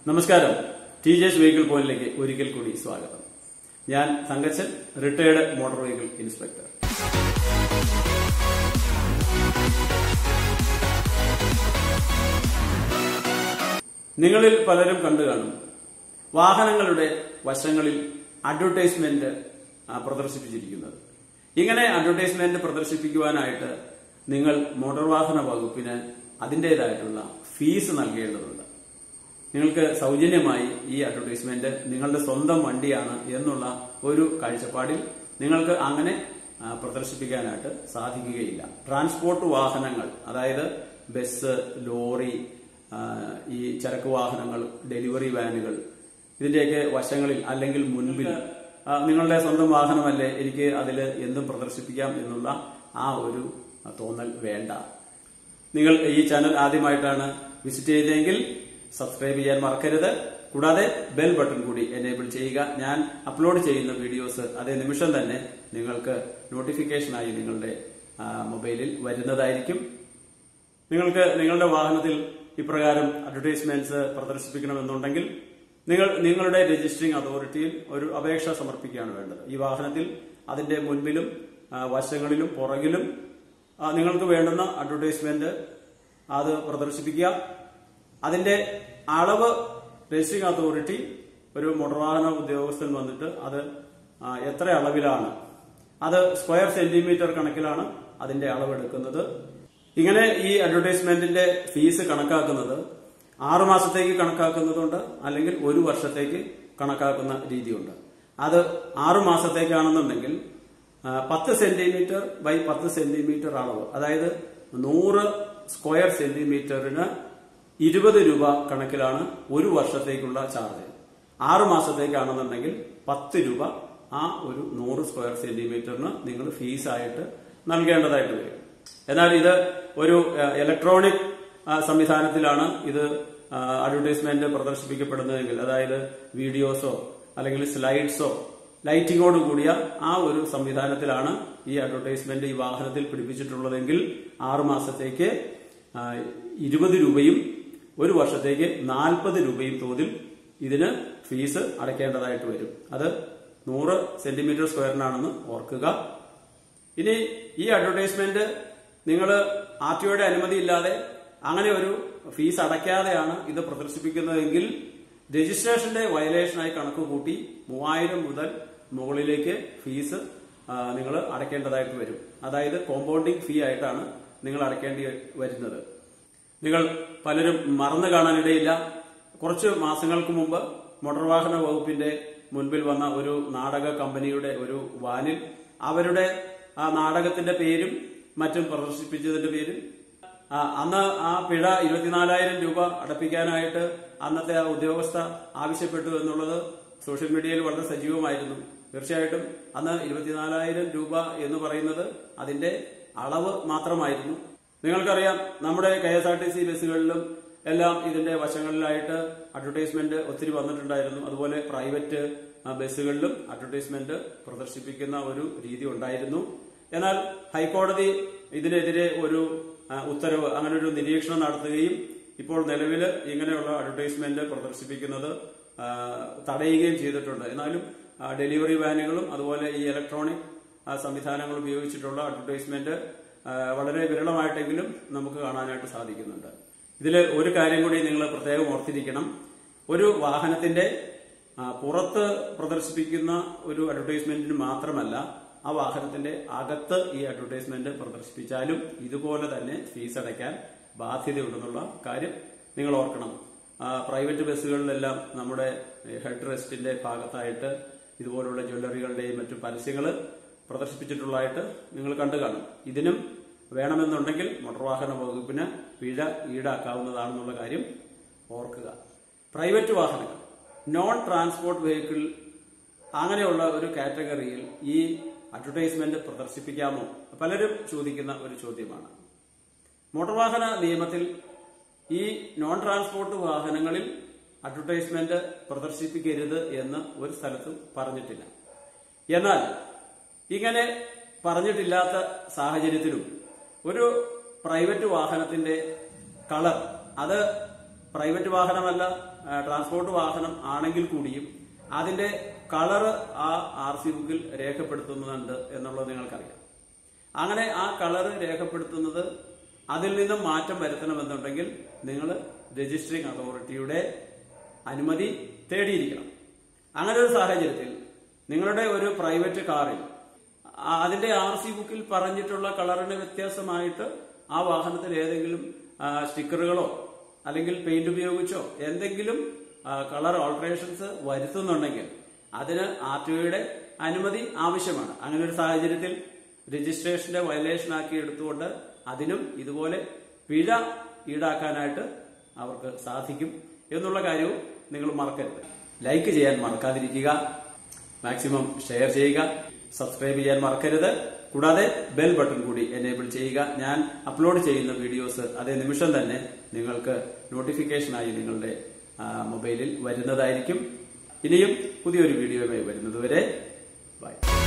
നമസ്കാരം T J S vehicle പോയിന്റിലേക്ക് ഒരിക്കൽ കൂടി സ്വാഗതം ഞാൻ Thankachan retired motor vehicle inspector നിങ്ങളിൽ പലരും കണ്ടു കാണും വാഹനങ്ങളുടെ വശങ്ങളിൽ അഡ്വർടൈസ്മെന്റ് ആ, പ്രദർശിപ്പിച്ചിരിക്കുന്നത് ഇങ്ങനെ അഡ്വർടൈസ്മെന്റ് പ്രദർശിപ്പിക്കുവാനായിട്ട് നിങ്ങൾ മോട്ടോർ വാഹന വകുപ്പിന് അതിൻ്റെതായിട്ടുള്ള ഫീസ് നൽകേണ്ടതുണ്ട് നിങ്ങൾക്ക് സൗജന്യമായി ഈ അഡ്വർടൈസ്മെന്റ് നിങ്ങളുടെ സ്വന്തം വണ്ടിയാണ് എന്നുള്ള ഒരു കാഴ്ചപ്പാടിൽ നിങ്ങൾക്ക് അങ്ങനെ ആ, പ്രദർശിപ്പിക്കാനായിട്ട് സാധിക്കുകയില്ല ട്രാൻസ്പോർട്ട് വാഹനങ്ങൾ അതായത് ബസ് ലോറി ആ, ഈ ചരക്ക് വാഹനങ്ങൾ ഡെലിവറി വാനുകൾ ഇതിന്റെയൊക്കെ വശങ്ങളിൽ അല്ലെങ്കിൽ മുൻപിൽ ആ, നിങ്ങളുടെ സ്വന്തം വാഹനമല്ലേ എനിക്ക് അതിൽ എന്തും പ്രദർശിപ്പിക്കാം എന്നുള്ള ആ ഒരു തോന്നൽ വേണ്ട നിങ്ങൾ ഈ ചാനൽ ആദ്യമായിട്ടാണ് വിസിറ്റ് ചെയ്തതെങ്കിൽ സബ്സ്ക്രൈബ് ചെയ്യാൻ മറക്കരുത് കൂടാതെ ബെൽ ബട്ടൺ കൂടി എനേബിൾ ചെയ്യുക ഞാൻ അപ്ലോഡ് ചെയ്യുന്ന വീഡിയോസ് അതേ നിമിഷം തന്നെ നിങ്ങൾക്ക് നോട്ടിഫിക്കേഷനായി നിങ്ങളുടെ ആ, മൊബൈലിൽ വരുന്നതായിരിക്കും നിങ്ങൾക്ക് നിങ്ങളുടെ വാഹനത്തിൽ ഇപ്രകാരം അഡ്വർടൈസ്മെന്റ്സ് പ്രദർശിപ്പിക്കണമെന്നുണ്ടെങ്കിൽ നിങ്ങൾ നിങ്ങളുടെ രജിസ്ട്രിംഗ് അതോറിറ്റിയിൽ ഒരു അപേക്ഷ സമർപ്പിക്കുകയാണ് വേണ്ടത് ഈ വാഹനത്തിൽ അതിന്റെ മുൻപിലും ആ, വശങ്ങളിലും പുറകിലും ആ, നിങ്ങൾക്ക് വേണ്ടുന്ന അഡ്വർടൈസ്മെന്റ് അത് പ്രദർശിപ്പിക്കുക അതിന്റെ അളവ് രജിസ്ട്രിംഗ് അതോറിറ്റി ഒരു മോട്ടോർ വാഹന ഉദ്യോഗസ്ഥൻ വന്നിട്ട് അത് ആ, എത്ര അളവിലാണ് അത് സ്ക്വയർ സെന്റിമീറ്റർ കണക്കിലാണ് അതിന്റെ അളവെടുക്കുന്നത് ഇങ്ങനെ ഈ അഡ്വർടൈസ്മെന്റിന്റെ ഫീസ് കണക്കാക്കുന്നത് ആറു മാസത്തേക്ക് കണക്കാക്കുന്നതുണ്ട് അല്ലെങ്കിൽ ഒരു വർഷത്തേക്ക് കണക്കാക്കുന്ന രീതിയുണ്ട് അത് ആറു മാസത്തേക്കാണെന്നുണ്ടെങ്കിൽ ആ, പത്ത് സെന്റിമീറ്റർ ബൈ പത്ത് സെന്റിമീറ്റർ അളവ് അതായത് നൂറ് സ്ക്വയർ സെന്റിമീറ്ററിന് ഇരുപത് രൂപ കണക്കിലാണ് ഒരു വർഷത്തേക്കുള്ള ചാർജ് ആറു മാസത്തേക്കാണെന്നുണ്ടെങ്കിൽ പത്ത് രൂപ ആ ഒരു നൂറ് സ്ക്വയർ സെന്റിമീറ്ററിന് നിങ്ങൾ ഫീസായിട്ട് നൽകേണ്ടതായിട്ട് വരും എന്നാൽ ഇത് ഒരു ഇലക്ട്രോണിക് സംവിധാനത്തിലാണ് ഇത് അഡ്വർടൈസ്മെന്റ് പ്രദർശിപ്പിക്കപ്പെടുന്നതെങ്കിൽ അതായത് വീഡിയോസോ അല്ലെങ്കിൽ സ്ലൈഡ്സോ ലൈറ്റിങ്ങോട് കൂടിയ ആ ഒരു സംവിധാനത്തിലാണ് ഈ അഡ്വർടൈസ്മെന്റ് ഈ വാഹനത്തിൽ പിടിപ്പിച്ചിട്ടുള്ളതെങ്കിൽ ആറു മാസത്തേക്ക് ഇരുപത് രൂപയും ഒരു വർഷത്തേക്ക് നാൽപ്പത് രൂപയും തോതിൽ ഇതിന് ഫീസ് അടയ്ക്കേണ്ടതായിട്ട് വരും അത് നൂറ് സെന്റിമീറ്റർ സ്ക്വയറിനാണെന്ന് ഓർക്കുക ഇനി ഈ അഡ്വർടൈസ്മെന്റ് നിങ്ങൾ ആർ ടിഒയുടെ അനുമതി ഇല്ലാതെ അങ്ങനെ ഒരു ഫീസ് അടയ്ക്കാതെയാണ് ഇത് പ്രദർശിപ്പിക്കുന്നതെങ്കിൽ രജിസ്ട്രേഷന്റെ വയലേഷനായി കണക്ക് കൂട്ടി മൂവായിരം മുതൽ മുകളിലേക്ക് ഫീസ് നിങ്ങൾ അടയ്ക്കേണ്ടതായിട്ട് വരും അതായത് കോമ്പൗണ്ടിങ് ഫീ ആയിട്ടാണ് നിങ്ങൾ അടയ്ക്കേണ്ടി വരുന്നത് നിങ്ങൾ പലരും മറന്നു കാണാനിടയില്ല കുറച്ച് മാസങ്ങൾക്ക് മുമ്പ് മോട്ടോർ വാഹന വകുപ്പിന്റെ മുൻപിൽ വന്ന ഒരു നാടക കമ്പനിയുടെ ഒരു വാനിൽ അവരുടെ ആ നാടകത്തിന്റെ പേരും മറ്റും പ്രദർശിപ്പിച്ചതിന്റെ പേരും ആ, അന്ന് ആ പിഴ ഇരുപത്തിനാലായിരം രൂപ അടപ്പിക്കാനായിട്ട് അന്നത്തെ ആ ഉദ്യോഗസ്ഥ ആവശ്യപ്പെട്ടു എന്നുള്ളത് സോഷ്യൽ മീഡിയയിൽ വളരെ സജീവമായിരുന്നു തീർച്ചയായിട്ടും അന്ന് ഇരുപത്തിനാലായിരം രൂപ എന്ന് പറയുന്നത് അതിന്റെ അളവ് മാത്രമായിരുന്നു നിങ്ങൾക്കറിയാം നമ്മുടെ K S R T C ബസ്സുകളിലും എല്ലാം ഇതിന്റെ വശങ്ങളിലായിട്ട് അഡ്വർടൈസ്മെന്റ് ഒത്തിരി വന്നിട്ടുണ്ടായിരുന്നു അതുപോലെ പ്രൈവറ്റ് ആ, ബസ്സുകളിലും അഡ്വർടൈസ്മെന്റ് പ്രദർശിപ്പിക്കുന്ന ഒരു രീതി ഉണ്ടായിരുന്നു എന്നാൽ ഹൈക്കോടതി ഇതിനെതിരെ ഒരു ആ, ഉത്തരവ് അങ്ങനെ ഒരു നിരീക്ഷണം നടത്തുകയും ഇപ്പോൾ നിലവിൽ ഇങ്ങനെയുള്ള അഡ്വർടൈസ്മെന്റ് പ്രദർശിപ്പിക്കുന്നത് ആ, തടയുകയും ചെയ്തിട്ടുണ്ട് എന്നാലും ആ, ഡെലിവറി വാനുകളും അതുപോലെ ഈ ഇലക്ട്രോണിക് ആ, സംവിധാനങ്ങൾ ഉപയോഗിച്ചിട്ടുള്ള അഡ്വർടൈസ്മെന്റ് ആ, വളരെ വിരളമായിട്ടെങ്കിലും നമുക്ക് കാണാനായിട്ട് സാധിക്കുന്നുണ്ട് ഇതിൽ ഒരു കാര്യം കൂടി നിങ്ങൾ പ്രത്യേകം ഓർത്തിരിക്കണം ഒരു വാഹനത്തിന്റെ ആ, പുറത്ത് പ്രദർശിപ്പിക്കുന്ന ഒരു അഡ്വർടൈസ്മെന്റിന് മാത്രമല്ല ആ വാഹനത്തിന്റെ അകത്ത് ഈ അഡ്വർടൈസ്മെന്റ് പ്രദർശിപ്പിച്ചാലും ഇതുപോലെ തന്നെ ഫീസ് അടയ്ക്കാൻ ബാധ്യതയുണ്ടെന്നുള്ള കാര്യം നിങ്ങൾ ഓർക്കണം ആ, പ്രൈവറ്റ് ബസ്സുകളിലെല്ലാം നമ്മുടെ ഹെഡ് റെസ്റ്റിന്റെ ഭാഗത്തായിട്ട് ഇതുപോലുള്ള ജ്വല്ലറികളുടെയും മറ്റു പരസ്യങ്ങൾ പ്രദർശിപ്പിച്ചിട്ടുള്ളതായിട്ട് നിങ്ങൾ കണ്ടു കാണും ഇതിനും വേണമെന്നുണ്ടെങ്കിൽ മോട്ടോർ വാഹന വകുപ്പിന് പിഴ ഈടാക്കാവുന്നതാണെന്നുള്ള കാര്യം ഓർക്കുക പ്രൈവറ്റ് വാഹനങ്ങൾ നോൺ ട്രാൻസ്പോർട്ട് വെഹിക്കിൾ അങ്ങനെയുള്ള ഒരു കാറ്റഗറിയിൽ ഈ അഡ്വർടൈസ്മെന്റ് പ്രദർശിപ്പിക്കാമോ പലരും ചോദിക്കുന്ന ഒരു ചോദ്യമാണ് മോട്ടോർ വാഹന നിയമത്തിൽ ഈ നോൺ ട്രാൻസ്പോർട്ട് വാഹനങ്ങളിൽ അഡ്വർടൈസ്മെന്റ് പ്രദർശിപ്പിക്കരുത് എന്ന് ഒരു സ്ഥലത്തും പറഞ്ഞിട്ടില്ല എന്നാൽ ഇങ്ങനെ പറഞ്ഞിട്ടില്ലാത്ത സാഹചര്യത്തിലും ഒരു പ്രൈവറ്റ് വാഹനത്തിന്റെ കളർ അത് പ്രൈവറ്റ് വാഹനമല്ല ആ, ട്രാൻസ്പോർട്ട് വാഹനം ആണെങ്കിൽ കൂടിയും അതിന്റെ കളറ് ആ ആർ സി ബുക്കിൽ രേഖപ്പെടുത്തുന്നുണ്ട് എന്നുള്ളത് നിങ്ങൾക്കറിയാം അങ്ങനെ ആ കളറ് രേഖപ്പെടുത്തുന്നത് അതിൽ നിന്നും മാറ്റം വരുത്തണമെന്നുണ്ടെങ്കിൽ നിങ്ങൾ രജിസ്ട്രിംഗ് അതോറിറ്റിയുടെ അനുമതി തേടിയിരിക്കണം അങ്ങനെ ഒരു സാഹചര്യത്തിൽ നിങ്ങളുടെ ഒരു പ്രൈവറ്റ് കാറിൽ ആ- അതിന്റെ ആർ സി ബുക്കിൽ പറഞ്ഞിട്ടുള്ള കളറിന് വ്യത്യാസമായിട്ട് ആ വാഹനത്തിൽ ഏതെങ്കിലും ആ, സ്റ്റിക്കറുകളോ അല്ലെങ്കിൽ പെയിന്റ് ഉപയോഗിച്ചോ എന്തെങ്കിലും ആ, കളർ ഓൾട്ടറേഷൻസ് വരുത്തുന്നുണ്ടെങ്കിൽ അതിന് ആർ ടി ഒയുടെ അനുമതി ആവശ്യമാണ് അങ്ങനെ ഒരു സാഹചര്യത്തിൽ രജിസ്ട്രേഷന്റെ വയലേഷൻ ആക്കി എടുത്തുകൊണ്ട് അതിനും ഇതുപോലെ പിഴ ഈടാക്കാനായിട്ട് അവർക്ക് സാധിക്കും എന്നുള്ള കാര്യവും നിങ്ങൾ മറക്കരുത് ലൈക്ക് ചെയ്യാൻ മറക്കാതിരിക്കുക മാക്സിമം ഷെയർ ചെയ്യുക സബ്സ്ക്രൈബ് ചെയ്യാൻ മറക്കരുത് കൂടാതെ ബെൽ ബട്ടൺ കൂടി എനേബിൾ ചെയ്യുക ഞാൻ അപ്ലോഡ് ചെയ്യുന്ന വീഡിയോസ് അതേ നിമിഷം തന്നെ നിങ്ങൾക്ക് നോട്ടിഫിക്കേഷനായി നിങ്ങളുടെ ആ, മൊബൈലിൽ വരുന്നതായിരിക്കും ഇനിയും പുതിയൊരു വീഡിയോയുമായി വരുന്നതുവരെ ബൈ